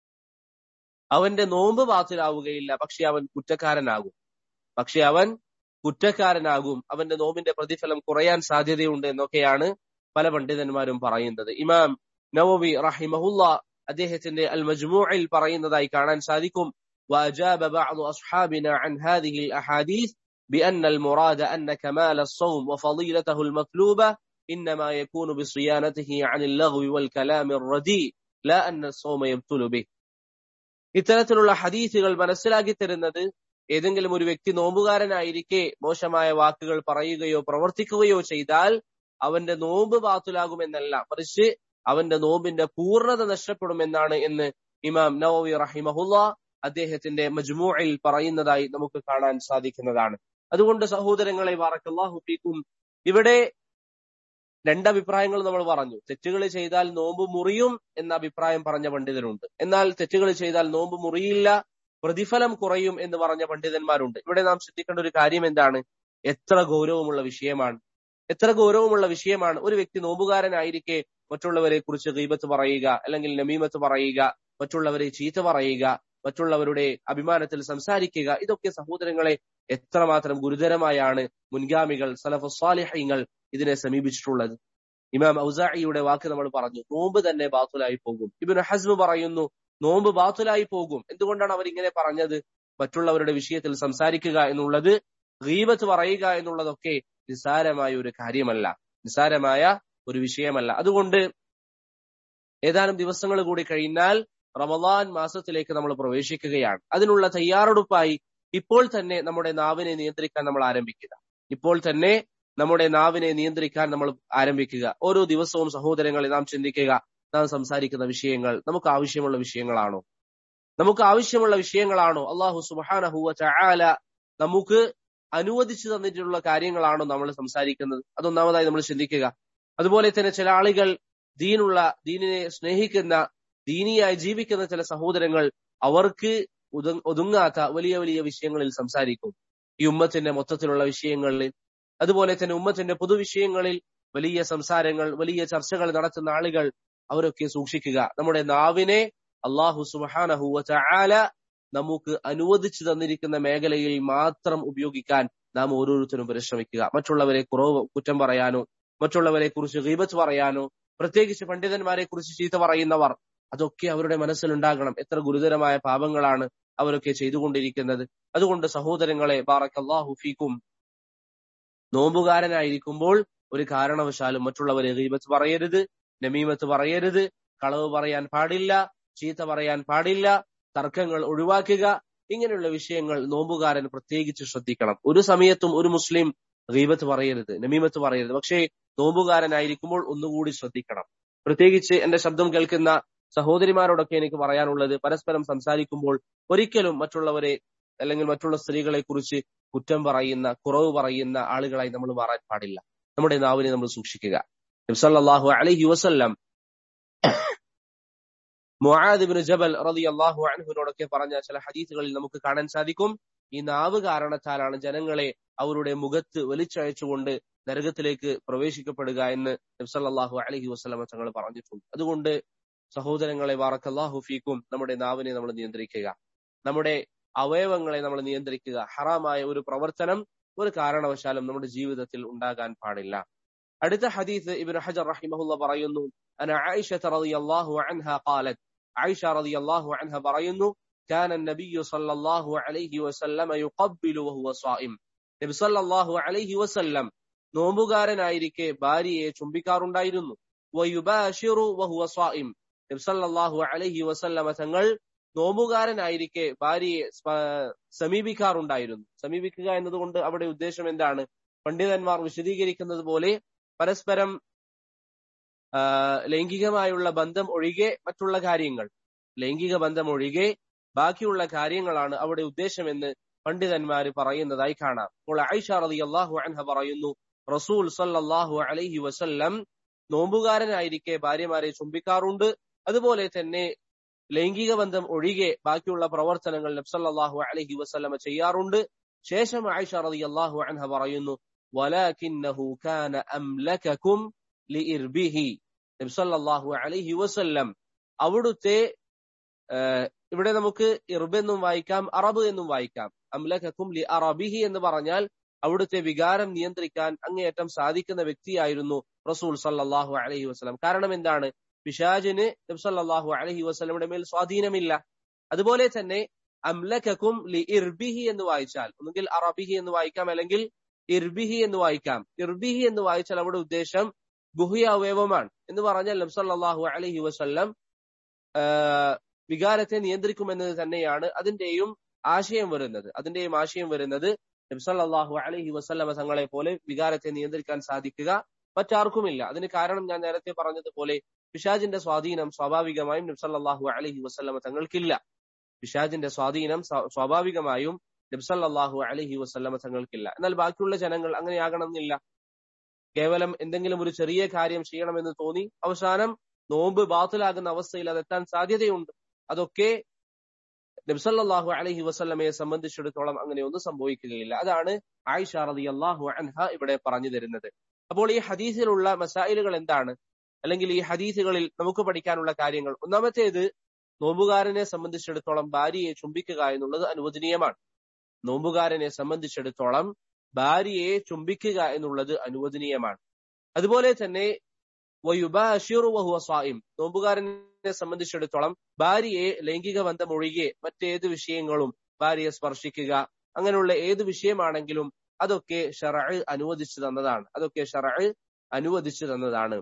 അവന്റെ നോമ്പ് ബാത്തിലാവുകയില്ല പക്ഷെ അവൻ കുറ്റക്കാരനാകും പക്ഷെ അവൻ കുറ്റക്കാരനാകും അവന്റെ നോമ്പിന്റെ പ്രതിഫലം കുറയാൻ സാധ്യതയുണ്ട് എന്നൊക്കെയാണ് പല പണ്ഡിതന്മാരും പറയുന്നത് ഇമാം നവവി റഹിമഹുല്ല അദ്ദേഹത്തിന്റെ അൽ മജ്മൂഇൽ പറയുന്നതായി കാണാൻ സാധിക്കും وأجاب بعض أصحابنا عن هذه الأحاديث بأن المراد أن كمال الصوم وفضيلته المطلوبة إنما يكون بصيانته عن اللغو والكلام الرديء لا أن الصوم يبطل به ഇത്തരത്തിലുള്ള ഹദീസുകൾ മനസ്സിലാക്കി തരുന്നത് ഏതെങ്കിലും ഒരു വ്യക്തി നോമ്പുകാരനായിരിക്കെ മോശമായ വാക്കുകൾ പറയുകയോ പ്രവർത്തിക്കുകയോ ചെയ്താൽ അവന്റെ നോമ്പ് ബാത്തുലാകുമെന്നല്ല മറിച്ച് അവന്റെ നോമ്പിന്റെ പൂർണ്ണത നഷ്ടപ്പെടുമെന്നാണ് എന്ന് ഇമാം നവവി റഹിമഹുല്ല അദ്ദേഹത്തിന്റെ മജ്മൂഇൽ പറയുന്നതായി നമുക്ക് കാണാൻ സാധിക്കുന്നതാണ് അതുകൊണ്ട് സഹോദരങ്ങളെ വാറക്കല്ലാഹു ഫീക്കും ഇവിടെ രണ്ടഭിപ്രായങ്ങൾ നമ്മൾ പറഞ്ഞു തെറ്റുകൾ ചെയ്താൽ നോമ്പ് മുറിയും എന്ന അഭിപ്രായം പറഞ്ഞ പണ്ഡിതരുണ്ട് എന്നാൽ തെറ്റുകൾ ചെയ്താൽ നോമ്പ് മുറിയില്ല പ്രതിഫലം കുറയും എന്ന് പറഞ്ഞ പണ്ഡിതന്മാരുണ്ട് ഇവിടെ നാം ശ്രദ്ധിക്കേണ്ട ഒരു കാര്യം എന്താണ് എത്ര ഗൗരവമുള്ള വിഷയമാണ് എത്ര ഗൗരവമുള്ള വിഷയമാണ് ഒരു വ്യക്തി നോമ്പുകാരനായിരിക്കെ മറ്റുള്ളവരെ കുറിച്ച് ഗീബത്ത് പറയുക അല്ലെങ്കിൽ നമീമത്ത് പറയുക മറ്റുള്ളവരെ ചീത്ത പറയുക മറ്റുള്ളവരുടെ അഭിമാനത്തിൽ സംസാരിക്കുക ഇതൊക്കെ സഹോദരങ്ങളെ എത്രമാത്രം ഗുരുതരമായാണ് മുൻഗാമികൾ സലഫുസ്വാലിഹ്യങ്ങൾ ഇതിനെ സമീപിച്ചിട്ടുള്ളത് ഇമാം ഔസായിയുടെ വാക്ക് നമ്മൾ പറഞ്ഞു നോമ്പ് തന്നെ ബാത്തുലായി പോകും ഇബിന് ഹസ്മ് പറയുന്നു നോമ്പ് ബാത്തുലായി പോകും എന്തുകൊണ്ടാണ് അവർ ഇങ്ങനെ പറഞ്ഞത് മറ്റുള്ളവരുടെ വിഷയത്തിൽ സംസാരിക്കുക എന്നുള്ളത് ഗീബത്ത് പറയുക എന്നുള്ളതൊക്കെ നിസാരമായ ഒരു കാര്യമല്ല നിസാരമായ ഒരു വിഷയമല്ല അതുകൊണ്ട് ഏതാനും ദിവസങ്ങൾ കൂടി കഴിഞ്ഞാൽ റമദാൻ മാസത്തിലേക്ക് നമ്മൾ പ്രവേശിക്കുകയാണ് അതിനുള്ള തയ്യാറെടുപ്പായി ഇപ്പോൾ തന്നെ നമ്മുടെ നാവിനെ നിയന്ത്രിക്കാൻ നമ്മൾ ആരംഭിക്കുക ഇപ്പോൾ തന്നെ നമ്മുടെ നാവിനെ നിയന്ത്രിക്കാൻ നമ്മൾ ആരംഭിക്കുക ഓരോ ദിവസവും സഹോദരങ്ങളെ നാം ചിന്തിക്കുക നാം സംസാരിക്കുന്ന വിഷയങ്ങൾ നമുക്ക് ആവശ്യമുള്ള വിഷയങ്ങളാണോ നമുക്ക് ആവശ്യമുള്ള വിഷയങ്ങളാണോ അള്ളാഹു സുബാനഹുവ ചായാല നമുക്ക് അനുവദിച്ചു തന്നിട്ടുള്ള കാര്യങ്ങളാണോ നമ്മൾ സംസാരിക്കുന്നത് അതൊന്നാമതായി നമ്മൾ ചിന്തിക്കുക അതുപോലെ തന്നെ ചില ആളുകൾ ദീനുള്ള ദീനിനെ സ്നേഹിക്കുന്ന ദീനിയായി ജീവിക്കുന്ന ചില സഹോദരങ്ങൾ അവർക്ക് ഒതുങ്ങാത്ത വലിയ വലിയ വിഷയങ്ങളിൽ സംസാരിക്കും ഈ ഉമ്മത്തിന്റെ മൊത്തത്തിലുള്ള വിഷയങ്ങളിൽ അതുപോലെ തന്നെ ഉമ്മത്തിന്റെ പൊതുവിഷയങ്ങളിൽ വലിയ സംസാരങ്ങൾ വലിയ ചർച്ചകൾ നടത്തുന്ന ആളുകൾ അവരൊക്കെ സൂക്ഷിക്കുക നമ്മുടെ നാവിനെ അള്ളാഹു സുബാനഹുവ ചാല നമുക്ക് അനുവദിച്ചു തന്നിരിക്കുന്ന മേഖലയിൽ മാത്രം ഉപയോഗിക്കാൻ നാം ഓരോരുത്തരും പരിശ്രമിക്കുക മറ്റുള്ളവരെ കുറവ് കുറ്റം പറയാനോ മറ്റുള്ളവരെ കുറിച്ച് ഗീബത്ത് പറയാനോ പ്രത്യേകിച്ച് പണ്ഡിതന്മാരെ കുറിച്ച് ചീത്ത പറയുന്നവർ അതൊക്കെ അവരുടെ മനസ്സിലുണ്ടാകണം എത്ര ഗുരുതരമായ പാപങ്ങളാണ് അവരൊക്കെ ചെയ്തുകൊണ്ടിരിക്കുന്നത് അതുകൊണ്ട് സഹോദരങ്ങളെ ബാറക്കല്ലാഹു ഫീക്കും നോമ്പുകാരനായിരിക്കുമ്പോൾ ഒരു കാരണവശാലും മറ്റുള്ളവരെ ഗീബത്ത് പറയരുത് നമീമത്ത് പറയരുത് കളവ് പറയാൻ പാടില്ല ചീത്ത പറയാൻ പാടില്ല തർക്കങ്ങൾ ഒഴിവാക്കുക ഇങ്ങനെയുള്ള വിഷയങ്ങൾ നോമ്പുകാരൻ പ്രത്യേകിച്ച് ശ്രദ്ധിക്കണം ഒരു സമയത്തും ഒരു മുസ്ലിം ഗീബത്ത് പറയരുത് നമീമത്ത് പറയരുത് പക്ഷേ നോമ്പുകാരനായിരിക്കുമ്പോൾ ഒന്നുകൂടി ശ്രദ്ധിക്കണം പ്രത്യേകിച്ച് എന്റെ ശബ്ദം കേൾക്കുന്ന സഹോദരിമാരോടൊക്കെ എനിക്ക് പറയാനുള്ളത് പരസ്പരം സംസാരിക്കുമ്പോൾ ഒരിക്കലും മറ്റുള്ളവരെ അല്ലെങ്കിൽ മറ്റുള്ള സ്ത്രീകളെ കുറിച്ച് കുറ്റം പറയുന്ന കുറവ് പറയുന്ന ആളുകളായി നമ്മൾ മാറാൻ പാടില്ല നമ്മുടെ നാവിനെ നമ്മൾ സൂക്ഷിക്കുക നബ്സല്ലാഹു അലഹി വസല്ലം മുആദിബിന് ജബൽ റതി അള്ളാഹു അൻഹുവിനോടൊക്കെ പറഞ്ഞ ചില ഹദീസുകളിൽ നമുക്ക് കാണാൻ സാധിക്കും ഈ നാവ് കാരണത്താലാണ് ജനങ്ങളെ അവരുടെ മുഖത്ത് വലിച്ചയച്ചുകൊണ്ട് നരകത്തിലേക്ക് പ്രവേശിക്കപ്പെടുക എന്ന് നബ്സല്ലാഹു അലഹി വസ്ലമ തങ്ങൾ പറഞ്ഞിട്ടുണ്ട് അതുകൊണ്ട് സഹോദരങ്ങളെ വാറക്കല്ലാഹു ഫീക്കും നമ്മുടെ നാവിനെ നമ്മൾ നിയന്ത്രിക്കുക നമ്മുടെ അവയവങ്ങളെ നമ്മൾ നിയന്ത്രിക്കുക ഹറാമായ ഒരു പ്രവർത്തനം ഒരു കാരണവശാലും നമ്മുടെ ജീവിതത്തിൽ ഉണ്ടാകാൻ പാടില്ല അടുത്ത ഹദീസ് ഇബ്നു ഹജർ റഹിമഹുല്ല പറയുന്നു അന ആയിഷ റളിയല്ലാഹു അൻഹ ഖാലത് ആയിഷ റളിയല്ലാഹു അൻഹ പറയുന്നു كان النبي صلى الله عليه وسلم يقبل وهو صائم നബി സല്ലല്ലാഹു അലൈഹി വസല്ലം നോമ്പുകാരനായിരിക്കെ ഭാര്യയെ ചുംബിക്കാറുണ്ടായിരുന്നു വയുബാഷിറു വഹുവ സ്വായിം നബി സല്ലല്ലാഹു അലൈഹി വസല്ലമ തങ്ങൾ നോമ്പുകാരനായിരിക്കെ ഭാര്യയെ സമീപിക്കാറുണ്ടായിരുന്നു സമീപിക്കുക എന്നതുകൊണ്ട് അവിടെ ഉദ്ദേശം എന്താണ് പണ്ഡിതന്മാർ വിശദീകരിക്കുന്നത് പോലെ പരസ്പരം ലൈംഗികമായുള്ള ബന്ധം ഒഴികെ മറ്റുള്ള കാര്യങ്ങൾ ലൈംഗിക ബന്ധം ഒഴികെ ബാക്കിയുള്ള കാര്യങ്ങളാണ് അവിടെ ഉദ്ദേശമെന്ന് പണ്ഡിതന്മാർ പറയുന്നതായി കാണാം അപ്പോൾ ഐഷ റതി അള്ളാഹു അൻഹ പറയുന്നു റസൂൽ സല്ലല്ലാഹു അലൈഹി വസല്ലം നോമ്പുകാരനായിരിക്കെ ഭാര്യമാരെ ചുംബിക്കാറുണ്ട് അതുപോലെ തന്നെ ലൈംഗിക ബന്ധം ഒഴികെ ബാക്കിയുള്ള പ്രവർത്തനങ്ങൾ നബ്സല്ലാഹു അലഹി വസ്ലമ ചെയ്യാറുണ്ട് ശേഷം ആയിഷ റളിയല്ലാഹു അൻഹ പറയുന്നു വലാകിന്നഹു കാന അംലകകും ലിഇർബിഹി നബി സല്ലല്ലാഹു അലൈഹി വസല്ലം അവിടുത്തെ ഇവിടെ നമുക്ക് ഇർബ് എന്നും വായിക്കാം അറബ് എന്നും വായിക്കാം അംലകക്കും ലി അറബിഹി എന്ന് പറഞ്ഞാൽ അവിടുത്തെ വികാരം നിയന്ത്രിക്കാൻ അങ്ങേയറ്റം സാധിക്കുന്ന വ്യക്തിയായിരുന്നു റസൂൽ സല്ലല്ലാഹു അലൈഹി വസല്ലം കാരണം എന്താണ് പിശാജിന് നബി സല്ലല്ലാഹു അലൈഹി വസല്ലമയുടെ മേൽ സ്വാധീനമില്ല അതുപോലെ തന്നെ അംലകക്കും ലി ഇർബിഹി എന്ന് വായിച്ചാൽ ഒന്നുകിൽ അറബിഹി എന്ന് വായിക്കാം അല്ലെങ്കിൽ ഇർബിഹി എന്ന് വായിക്കാം ഇർബിഹി എന്ന് വായിച്ചാൽ അവിടെ ഉദ്ദേശം ഗുഹ്യ അവയവമാണ് എന്ന് പറഞ്ഞാൽ നബ്സല്ലാഹു അലഹി വസ്ല്ലം വികാരത്തെ നിയന്ത്രിക്കുമെന്നത് തന്നെയാണ് അതിന്റെയും ആശയം വരുന്നത് അതിന്റെയും ആശയം വരുന്നത് നബ്സല്ലാഹു അലഹി വസ്ല്ലമ തങ്ങളെ പോലെ വികാരത്തെ നിയന്ത്രിക്കാൻ സാധിക്കുക മറ്റാർക്കുമില്ല അതിന് കാരണം ഞാൻ നേരത്തെ പറഞ്ഞതുപോലെ പിശാജിന്റെ സ്വാധീനം സ്വാഭാവികമായും നബ്സല്ലാഹു അലഹി വസ്ല്ലമ തങ്ങൾക്കില്ല പിശാജിന്റെ സ്വാധീനം സ്വാഭാവികമായും നബ്സല്ലാഹു അലഹി വസ്ല്ലമ തങ്ങൾക്കില്ല എന്നാൽ ബാക്കിയുള്ള ജനങ്ങൾ അങ്ങനെയാകണമെന്നില്ല കേവലം എന്തെങ്കിലും ഒരു ചെറിയ കാര്യം ചെയ്യണമെന്ന് തോന്നി അവസാനം നോമ്പ് ബാത്തിലാകുന്ന അവസ്ഥയിൽ അതെത്താൻ സാധ്യതയുണ്ട് അതൊക്കെ നബ്സല്ലാഹു അലഹി വസ്ല്ലമയെ സംബന്ധിച്ചിടത്തോളം അങ്ങനെയൊന്നും സംഭവിക്കുകയില്ല അതാണ് ആയിഷ റതി അള്ളാഹു അൻഹ ഇവിടെ പറഞ്ഞു തരുന്നത് അപ്പോൾ ഈ ഹദീസിലുള്ള മസായിലുകൾ എന്താണ് അല്ലെങ്കിൽ ഈ ഹദീസുകളിൽ നമുക്ക് പഠിക്കാനുള്ള കാര്യങ്ങൾ ഒന്നാമത്തേത് നോമ്പുകാരനെ സംബന്ധിച്ചിടത്തോളം ഭാര്യയെ ചുംബിക്കുക എന്നുള്ളത് അനുവദനീയമാണ് നോമ്പുകാരനെ സംബന്ധിച്ചിടത്തോളം ഭാര്യയെ ചുംബിക്കുക എന്നുള്ളത് അനുവദനീയമാണ് അതുപോലെ തന്നെ സ്വായിം നോമ്പുകാരനെ സംബന്ധിച്ചിടത്തോളം ഭാര്യയെ ലൈംഗിക ബന്ധം ഒഴികെ മറ്റേത് വിഷയങ്ങളും ഭാര്യയെ സ്പർശിക്കുക അങ്ങനെയുള്ള ഏത് വിഷയമാണെങ്കിലും അതൊക്കെ ഷറ അനുവദിച്ചു തന്നതാണ് അതൊക്കെ ഷറ അനുവദിച്ചു തന്നതാണ്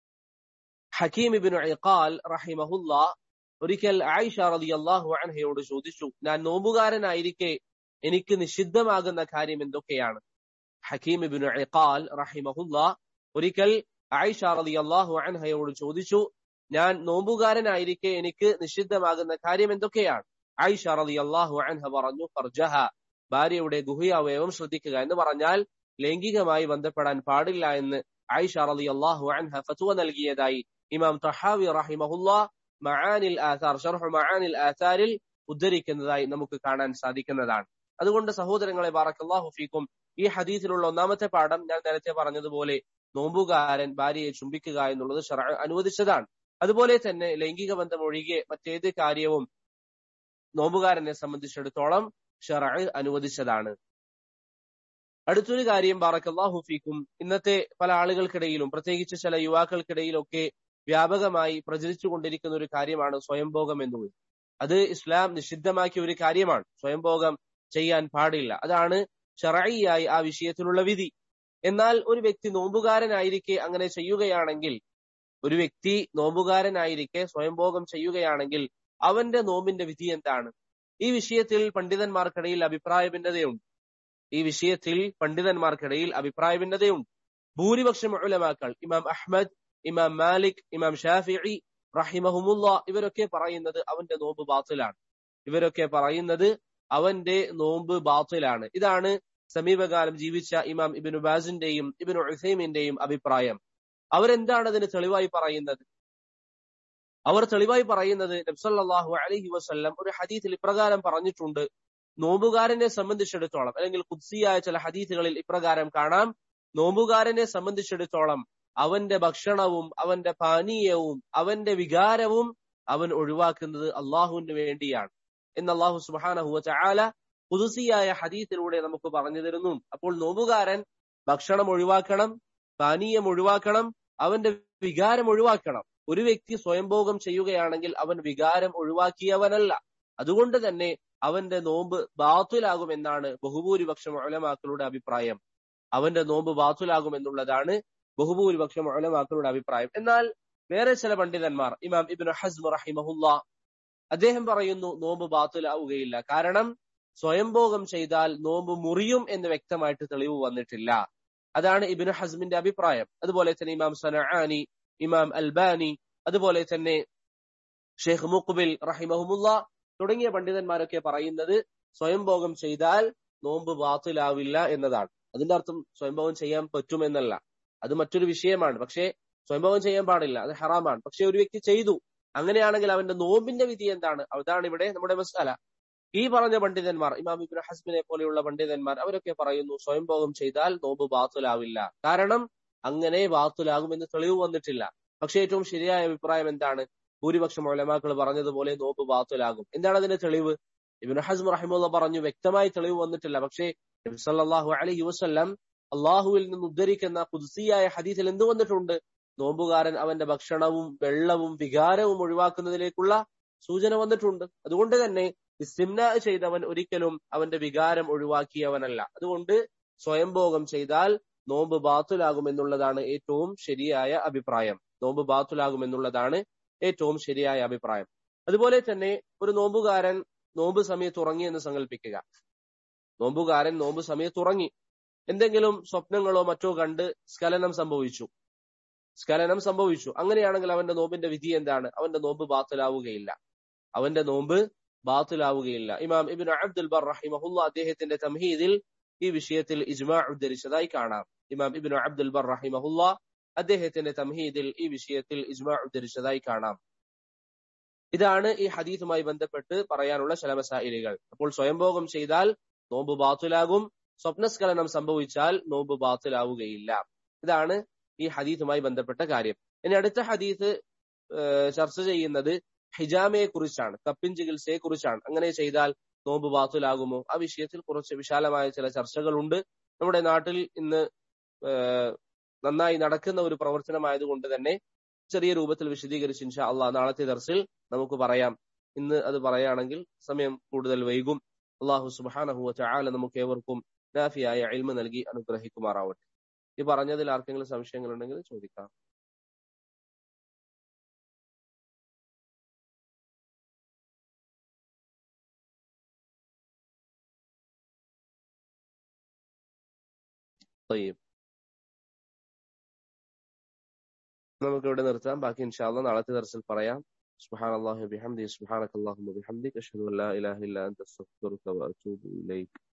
ഹക്കീം ഇബിൻ ഇഖാൽ റഹിമഹുല്ല ഒരിക്കൽ ആയിഷ റളിയല്ലാഹു അൻഹയോട് ചോദിച്ചു ഞാൻ നോമ്പുകാരനായിരിക്കെ എനിക്ക് നിഷിദ്ധമാകുന്ന കാര്യം എന്തൊക്കെയാണ് ഹക്കീം ഇബിൻ ഇഖാൽ റഹിമഹുല്ല ഒരിക്കൽ ആയിഷ റളിയല്ലാഹു അൻഹയോട് ചോദിച്ചു ഞാൻ നോമ്പുകാരനായിരിക്കെ എനിക്ക് നിഷിദ്ധമാകുന്ന കാര്യം എന്തൊക്കെയാണ് ആയിഷ റളിയല്ലാഹു അൻഹ പറഞ്ഞു ഫർജഹ ഭാര്യയുടെ ഗുഹ്യാവയവം ശ്രദ്ധിക്കുക എന്ന് പറഞ്ഞാൽ ലൈംഗികമായി ബന്ധപ്പെടാൻ പാടില്ല എന്ന് ആയിഷ റളിയല്ലാഹു അൻഹ ഫത്വ നൽകിയതായി ഇമാം തഹാവി റഹിമഹുല്ല മആനിൽ ആഥാർ ഷർഹ് മആനിൽ ആഥാരിൽ ഉദ്ധരിക്കുന്നതായി നമുക്ക് കാണാൻ സാധിക്കുന്നതാണ് അതുകൊണ്ട് സഹോദരങ്ങളെ ബാറക്കല്ലാഹു ഫീക്കും ഈ ഹദീസിലുള്ള ഒന്നാമത്തെ പാഠം ഞാൻ നേരത്തെ പറഞ്ഞതുപോലെ നോമ്പുകാരൻ ഭാര്യയെ ചുംബിക്കുക എന്നുള്ളത് ഷറ അനുവദിച്ചതാണ് അതുപോലെ തന്നെ ലൈംഗിക ബന്ധം ഒഴികെ മറ്റേത് കാര്യവും നോമ്പുകാരനെ സംബന്ധിച്ചിടത്തോളം ഷറ അനുവദിച്ചതാണ് അടുത്തൊരു കാര്യം ബാറക്കല്ലാഹു ഫീക്കും ഇന്നത്തെ പല ആളുകൾക്കിടയിലും പ്രത്യേകിച്ച് ചില യുവാക്കൾക്കിടയിലൊക്കെ വ്യാപകമായി പ്രചരിച്ചുകൊണ്ടിരിക്കുന്ന ഒരു കാര്യമാണ് സ്വയംഭോഗം എന്നുള്ളത് അത് ഇസ്ലാം നിഷിദ്ധമാക്കിയ ഒരു കാര്യമാണ് സ്വയംഭോഗം ചെയ്യാൻ പാടില്ല അതാണ് ഷറയിയായി ആ വിഷയത്തിലുള്ള വിധി എന്നാൽ ഒരു വ്യക്തി നോമ്പുകാരനായിരിക്കെ അങ്ങനെ ചെയ്യുകയാണെങ്കിൽ ഒരു വ്യക്തി നോമ്പുകാരനായിരിക്കെ സ്വയംഭോഗം ചെയ്യുകയാണെങ്കിൽ അവന്റെ നോമ്പിന്റെ വിധി എന്താണ് ഈ വിഷയത്തിൽ പണ്ഡിതന്മാർക്കിടയിൽ അഭിപ്രായ ഭിന്നതയുണ്ട് ഈ വിഷയത്തിൽ പണ്ഡിതന്മാർക്കിടയിൽ അഭിപ്രായ ഭിന്നതയുണ്ട് ഭൂരിപക്ഷം ഉലമാക്കൾ ഇമാം അഹ്മദ് ഇമാം മാലിക് ഇമാം ഷാഫിഇ റഹിമഹുമുല്ല ഇവരൊക്കെ പറയുന്നത് അവന്റെ നോമ്പ് ബാത്തിലാണ് ഇവരൊക്കെ പറയുന്നത് അവന്റെ നോമ്പ് ബാത്തിലാണ് ഇതാണ് സമീപകാലം ജീവിച്ച ഇമാം ഇബിനു ബാസിന്റെയും ഇബിനു ഉസൈമിന്റെയും അഭിപ്രായം അവരെന്താണ് അതിന് തെളിവായി പറയുന്നത് അവർ തെളിവായി പറയുന്നത് നബ്സല്ലാഹു അലഹി വസ്ല്ലം ഒരു ഹദീത്തിൽ ഇപ്രകാരം പറഞ്ഞിട്ടുണ്ട് നോമ്പുകാരനെ സംബന്ധിച്ചിടത്തോളം അല്ലെങ്കിൽ കുത്സിയായ ചില ഹദീസുകളിൽ ഇപ്രകാരം കാണാം നോമ്പുകാരനെ സംബന്ധിച്ചിടത്തോളം അവന്റെ ഭക്ഷണവും അവന്റെ പാനീയവും അവന്റെ വികാരവും അവൻ ഒഴിവാക്കുന്നത് അള്ളാഹുവിന് വേണ്ടിയാണ് എന്ന് അള്ളാഹു സുബാനഹുവ ചാല പുതുസിയായ ഹദീസിലൂടെ നമുക്ക് പറഞ്ഞു തരുന്നു അപ്പോൾ നോമ്പുകാരൻ ഭക്ഷണം ഒഴിവാക്കണം പാനീയം ഒഴിവാക്കണം അവന്റെ വികാരം ഒഴിവാക്കണം ഒരു വ്യക്തി സ്വയംഭോഗം ചെയ്യുകയാണെങ്കിൽ അവൻ വികാരം ഒഴിവാക്കിയവനല്ല അതുകൊണ്ട് തന്നെ അവന്റെ നോമ്പ് ബാത്തുലാകുമെന്നാണ് ബഹുഭൂരിപക്ഷം ഒലമാക്കളുടെ അഭിപ്രായം അവന്റെ നോമ്പ് ബാത്തുലാകും എന്നുള്ളതാണ് ബഹുഭൂരിപക്ഷം ഒലമാക്കളുടെ അഭിപ്രായം എന്നാൽ വേറെ ചില പണ്ഡിതന്മാർ ഇമാം ഇബിൻ ഹസ്മ റഹിമഹുല്ല അദ്ദേഹം പറയുന്നു നോമ്പ് ബാത്തുലാവുകയില്ല കാരണം സ്വയംഭോഗം ചെയ്താൽ നോമ്പ് മുറിയും എന്ന് വ്യക്തമായിട്ട് തെളിവ് വന്നിട്ടില്ല അതാണ് ഇബിന് ഹസ്മിന്റെ അഭിപ്രായം അതുപോലെ തന്നെ ഇമാം സനആനി ഇമാം അൽബാനി അതുപോലെ തന്നെ ഷെയ്ഖ് മുഖ്ബിൽ റഹിമഹുമുല്ല തുടങ്ങിയ പണ്ഡിതന്മാരൊക്കെ പറയുന്നത് സ്വയംഭോഗം ചെയ്താൽ നോമ്പ് ബാത്തിലാവില്ല എന്നതാണ് അതിന്റെ അർത്ഥം സ്വയംഭോഗം ചെയ്യാൻ പറ്റുമെന്നല്ല അത് മറ്റൊരു വിഷയമാണ് പക്ഷേ സ്വയംഭോഗം ചെയ്യാൻ പാടില്ല അത് ഹറാമാണ് പക്ഷെ ഒരു വ്യക്തി ചെയ്തു അങ്ങനെയാണെങ്കിൽ അവന്റെ നോമ്പിന്റെ വിധി എന്താണ് അതാണ് ഇവിടെ നമ്മുടെ മസാല ഈ പറഞ്ഞ പണ്ഡിതന്മാർ ഇമാം ഇബ്നു ഹസ്മിനെ പോലെയുള്ള പണ്ഡിതന്മാർ അവരൊക്കെ പറയുന്നു സ്വയംഭോഗം ചെയ്താൽ നോമ്പ് ബാത്തുലാവില്ല കാരണം അങ്ങനെ ബാത്തുലാകുമെന്ന് തെളിവ് വന്നിട്ടില്ല പക്ഷേ ഏറ്റവും ശരിയായ അഭിപ്രായം എന്താണ് ഭൂരിപക്ഷം ഒലമാക്കൾ പറഞ്ഞതുപോലെ നോമ്പ് ബാത്തുലാകും എന്താണ് അതിന്റെ തെളിവ് ഇബ്നു ഹസ്ം റഹിമുള്ള പറഞ്ഞു വ്യക്തമായി തെളിവ് വന്നിട്ടില്ല പക്ഷേ നബിസല്ലാഹു അലൈഹി വസ്ല്ലം അള്ളാഹുവിൽ നിന്ന് ഉദ്ധരിക്കുന്ന കുദ്സിയായ ഹദീസിൽ എന്ത് വന്നിട്ടുണ്ട് നോമ്പുകാരൻ അവന്റെ ഭക്ഷണവും വെള്ളവും വികാരവും ഒഴിവാക്കുന്നതിലേക്കുള്ള സൂചന വന്നിട്ടുണ്ട് അതുകൊണ്ട് തന്നെ ഇസ്തിംന ചെയ്തവൻ ഒരിക്കലും അവന്റെ വികാരം ഒഴിവാക്കിയവനല്ല അതുകൊണ്ട് സ്വയംഭോഗം ചെയ്താൽ നോമ്പ് ബാത്തുലാകും എന്നുള്ളതാണ് ഏറ്റവും ശരിയായ അഭിപ്രായം നോമ്പ് ബാത്തുലാകും എന്നുള്ളതാണ് ഏറ്റവും ശരിയായ അഭിപ്രായം അതുപോലെ തന്നെ ഒരു നോമ്പുകാരൻ നോമ്പ് സമയത്ത് ഉറങ്ങി എന്ന് സങ്കല്പിക്കുക നോമ്പുകാരൻ നോമ്പ് സമയത്ത് ഉറങ്ങി എന്തെങ്കിലും സ്വപ്നങ്ങളോ മറ്റോ കണ്ട് സ്ഖലനം സംഭവിച്ചു സ്ഖലനം സംഭവിച്ചു അങ്ങനെയാണെങ്കിൽ അവന്റെ നോമ്പിന്റെ വിധി എന്താണ് അവന്റെ നോമ്പ് ബാത്തിലാവുകയില്ല അവന്റെ നോമ്പ് ബാത്തിലാവുകയില്ല ഇമാം ഇബിൻ അബ്ദുൽ ബർ റഹിമഹുല്ല അദ്ദേഹത്തിന്റെ തംഹീദിൽ ഈ വിഷയത്തിൽ ഇജ്മാ ഉദ്ധരിച്ചതായി കാണാം ഇമാം ഇബിൻ അബ്ദുൽ ബർ റഹിമഹുല്ല അദ്ദേഹത്തിന്റെ തംഹീദിൽ ഈ വിഷയത്തിൽ ഇജ്മാ ഉദ്ധരിച്ചതായി കാണാം ഇതാണ് ഈ ഹദീസുമായി ബന്ധപ്പെട്ട് പറയാനുള്ള ചില മസായിലുകൾ അപ്പോൾ സ്വയംഭോഗം ചെയ്താൽ നോമ്പ് ബാത്തുലാകും സ്വപ്നസ്ഖലനം സംഭവിച്ചാൽ നോമ്പ് ബാത്തിലാവുകയില്ല ഇതാണ് ഈ ഹദീസുമായി ബന്ധപ്പെട്ട കാര്യം ഇനി അടുത്ത ഹദീസ് ചർച്ച ചെയ്യുന്നത് ഹിജാമയെ കുറിച്ചാണ് കപ്പിൻ ചികിത്സയെ കുറിച്ചാണ് അങ്ങനെ ചെയ്താൽ നോമ്പ് ബാത്തുലാകുമോ ആ വിഷയത്തിൽ കുറച്ച് വിശാലമായ ചില ചർച്ചകളുണ്ട് നമ്മുടെ നാട്ടിൽ ഇന്ന് നന്നായി നടക്കുന്ന ഒരു പ്രവർത്തനമായതുകൊണ്ട് തന്നെ ചെറിയ രൂപത്തിൽ വിശദീകരിച്ച് ഇൻഷാ അള്ളാഹ് നാളത്തെ ദർസിൽ നമുക്ക് പറയാം ഇന്ന് അത് പറയുകയാണെങ്കിൽ സമയം കൂടുതൽ വൈകും അള്ളാഹു സുബാനഹുവ ചാല നമുക്ക് ഏവർക്കും നാഫിയായ അൽമ നൽകി അനുഗ്രഹിക്കുമാറാവട്ടെ ഈ പറഞ്ഞതിൽ ആർക്കെങ്കിലും സംശയങ്ങൾ ഉണ്ടെങ്കിൽ ചോദിക്കാം നമുക്ക് ഇവിടെ നിർത്താം ബാക്കി ഇൻഷാല്ല നാളത്തെ ദർശനം പറയാം سبحان الله وبحمده سبحانك اللهم وبحمدك أشهد أن لا إله إلا أنت أستغفرك وأتوب إليك